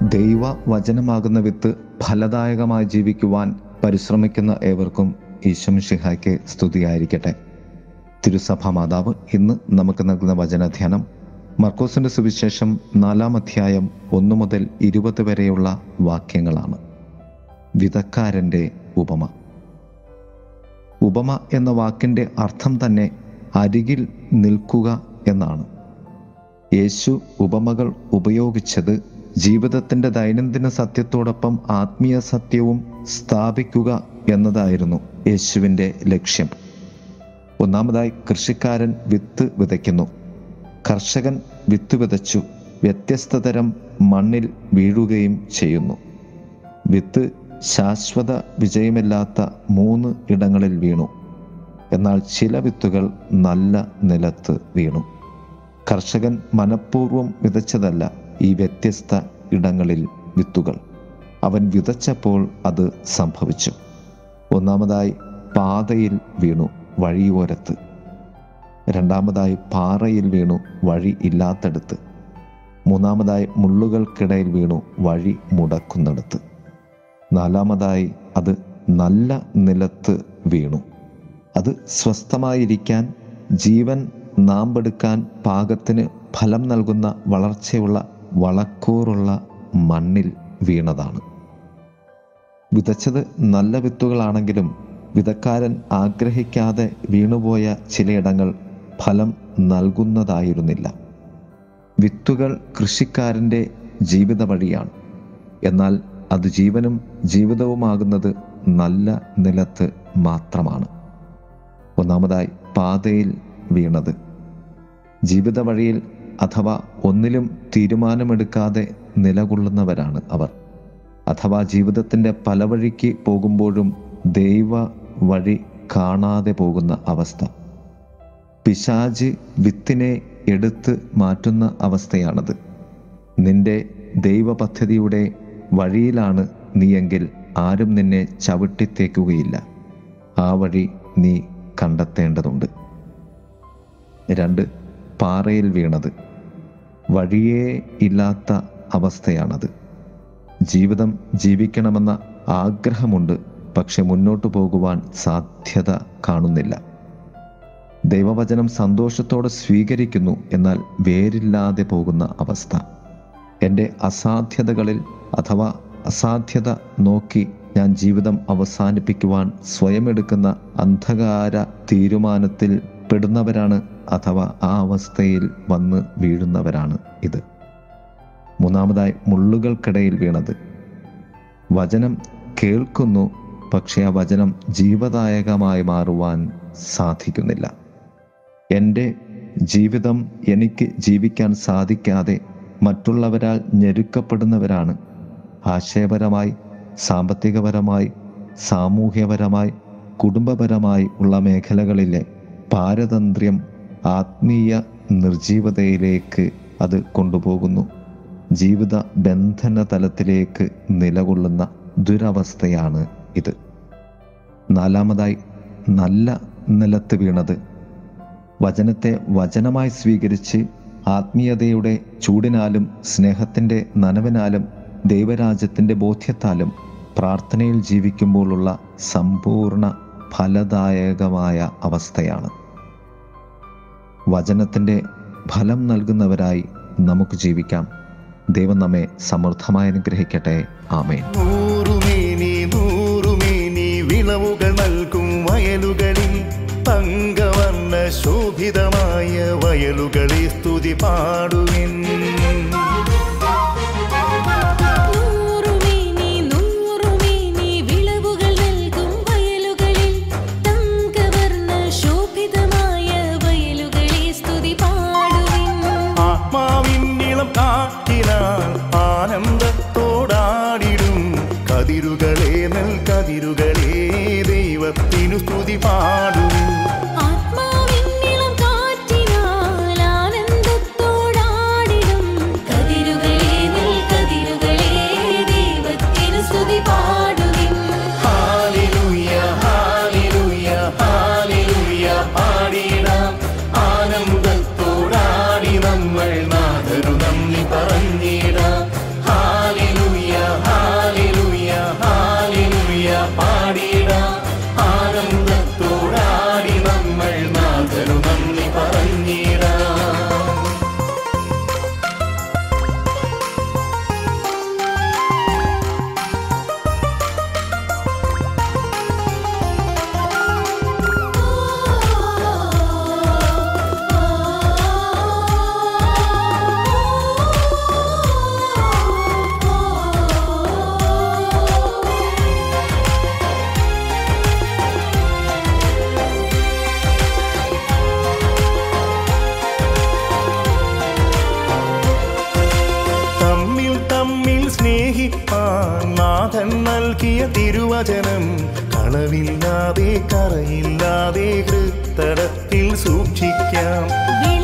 ദൈവ വചനമാകുന്ന വിത്ത് ഫലദായകമായി ജീവിക്കുവാൻ പരിശ്രമിക്കുന്ന ഏവർക്കും ഈശ്വംഷിഹായ്ക്ക് സ്തുതിയായിരിക്കട്ടെ തിരുസഭ മാതാവ് ഇന്ന് നമുക്ക് നൽകുന്ന വചനധ്യാനം മർക്കോസിന്റെ സുവിശേഷം നാലാം അധ്യായം ഒന്നു മുതൽ ഇരുപത് വരെയുള്ള വാക്യങ്ങളാണ് വിധക്കാരൻ്റെ ഉപമ ഉപമ എന്ന വാക്കിൻ്റെ അർത്ഥം തന്നെ അരികിൽ നിൽക്കുക എന്നാണ് യേശു ഉപമകൾ ഉപയോഗിച്ചത് ജീവിതത്തിൻ്റെ ദൈനംദിന സത്യത്തോടൊപ്പം ആത്മീയ സത്യവും സ്ഥാപിക്കുക എന്നതായിരുന്നു യേശുവിൻ്റെ ലക്ഷ്യം ഒന്നാമതായി കൃഷിക്കാരൻ വിത്ത് വിതയ്ക്കുന്നു കർഷകൻ വിത്ത് വിതച്ചു വ്യത്യസ്ത തരം മണ്ണിൽ വീഴുകയും ചെയ്യുന്നു വിത്ത് ശാശ്വത വിജയമില്ലാത്ത മൂന്ന് ഇടങ്ങളിൽ വീണു എന്നാൽ ചില വിത്തുകൾ നല്ല നിലത്ത് വീണു കർഷകൻ മനഃപൂർവ്വം വിതച്ചതല്ല ഈ വ്യത്യസ്ത ഇടങ്ങളിൽ വിത്തുകൾ അവൻ വിതച്ചപ്പോൾ അത് സംഭവിച്ചു ഒന്നാമതായി പാതയിൽ വീണു വഴിയോരത്ത് രണ്ടാമതായി പാറയിൽ വീണു വഴി ഇല്ലാത്തടുത്ത് മൂന്നാമതായി മുള്ളുകൾക്കിടയിൽ വീണു വഴി മുടക്കുന്നിടത്ത് നാലാമതായി അത് നല്ല നിലത്ത് വീണു അത് സ്വസ്ഥമായിരിക്കാൻ ജീവൻ നാമ്പെടുക്കാൻ പാകത്തിന് ഫലം നൽകുന്ന വളർച്ചയുള്ള വളക്കൂറുള്ള മണ്ണിൽ വീണതാണ് വിതച്ചത് നല്ല വിത്തുകളാണെങ്കിലും വിതക്കാരൻ ആഗ്രഹിക്കാതെ വീണുപോയ ചിലയിടങ്ങൾ ഫലം നൽകുന്നതായിരുന്നില്ല വിത്തുകൾ കൃഷിക്കാരൻ്റെ ജീവിത വഴിയാണ് എന്നാൽ അത് ജീവനും ജീവിതവുമാകുന്നത് നല്ല നിലത്ത് മാത്രമാണ് ഒന്നാമതായി പാതയിൽ വീണത് ജീവിത വഴിയിൽ അഥവാ ഒന്നിലും തീരുമാനമെടുക്കാതെ നിലകൊള്ളുന്നവരാണ് അവർ അഥവാ ജീവിതത്തിൻ്റെ പല വഴിക്ക് പോകുമ്പോഴും ദൈവ വഴി കാണാതെ പോകുന്ന അവസ്ഥ പിശാജ് വിത്തിനെ എടുത്ത് മാറ്റുന്ന അവസ്ഥയാണത് നിന്റെ ദൈവ പദ്ധതിയുടെ വഴിയിലാണ് നീയെങ്കിൽ ആരും നിന്നെ ചവിട്ടിത്തേക്കുകയില്ല ആ വഴി നീ കണ്ടെത്തേണ്ടതുണ്ട് രണ്ട് പാറയിൽ വീണത് വഴിയേ ഇല്ലാത്ത അവസ്ഥയാണത് ജീവിതം ജീവിക്കണമെന്ന ആഗ്രഹമുണ്ട് പക്ഷെ മുന്നോട്ടു പോകുവാൻ സാധ്യത കാണുന്നില്ല ദൈവവചനം സന്തോഷത്തോടെ സ്വീകരിക്കുന്നു എന്നാൽ വേരില്ലാതെ പോകുന്ന അവസ്ഥ എൻ്റെ അസാധ്യതകളിൽ അഥവാ അസാധ്യത നോക്കി ഞാൻ ജീവിതം അവസാനിപ്പിക്കുവാൻ സ്വയം എടുക്കുന്ന അന്ധകാര തീരുമാനത്തിൽ പെടുന്നവരാണ് അഥവാ ആ അവസ്ഥയിൽ വന്ന് വീഴുന്നവരാണ് ഇത് മൂന്നാമതായി മുള്ളുകൾക്കിടയിൽ വീണത് വചനം കേൾക്കുന്നു പക്ഷേ ആ വചനം ജീവദായകമായി മാറുവാൻ സാധിക്കുന്നില്ല എൻ്റെ ജീവിതം എനിക്ക് ജീവിക്കാൻ സാധിക്കാതെ മറ്റുള്ളവരാൽ ഞെരുക്കപ്പെടുന്നവരാണ് ആശയപരമായി സാമ്പത്തികപരമായി സാമൂഹ്യപരമായി കുടുംബപരമായി ഉള്ള മേഖലകളിലെ പാരതന്ത്ര്യം ആത്മീയ നിർജീവതയിലേക്ക് അത് കൊണ്ടുപോകുന്നു ജീവിത ബന്ധന തലത്തിലേക്ക് നിലകൊള്ളുന്ന ദുരവസ്ഥയാണ് ഇത് നാലാമതായി നല്ല നിലത്ത് വീണത് വചനത്തെ വചനമായി സ്വീകരിച്ച് ആത്മീയതയുടെ ചൂടിനാലും സ്നേഹത്തിൻ്റെ നനവിനാലും ദൈവരാജ്യത്തിൻ്റെ ബോധ്യത്താലും പ്രാർത്ഥനയിൽ ജീവിക്കുമ്പോഴുള്ള സമ്പൂർണ്ണ ഫലദായകമായ അവസ്ഥയാണ് വചനത്തിൻ്റെ ഫലം നൽകുന്നവരായി നമുക്ക് ജീവിക്കാം ദൈവം നമ്മെ സമൃദ്ധമായി അനുഗ്രഹിക്കട്ടെ ആമേൻ നൂറുമേനി നൂറുമേനി വിളവുകൾ നൽകും വയലുകളിൽ തങ്കവർണ്ണ ശോഭിതമായ വയലുകളിൽ സ്തുതി പാടുവിൻ നൂറുമേനി നൂറുമേനി വിളവുകൾ നൽകും വയലുകളിൽ തങ്കവർണ്ണ ശോഭിതമായ വയലുകളെ സ്തുതി പാടുവിൻ ആത്മാവിൻ ഇളം കാറ്റിനാൽ ആനന്ദത്തോടാടിടും കതിരുകളെ നെൽ കതിരുകളെ ദൈവത്തിനു സ്തുതി പാടുവിൻ ആത്മാവിന്നിളം കാറ്റിനാൽ ആനന്ദത്തോടാടിടും കതിരുകളെ നെൽ കതിരുകളെ ദൈവത്തിനു സ്തുതി പാടുവിൻ ഹാലേലൂയ ഹാലേലൂയ ഹാലേലൂയ പാടിടാം ആനന്ദത്തോടാടി നമ്മൾ നാഥരു നന്ദി പറഞ്ഞിടാം ഹാലേലൂയ വചനം കളവില്ലാതെ കറയില്ലാതെ ഹൃത്തടത്തിൽ സൂക്ഷിക്കാം വിള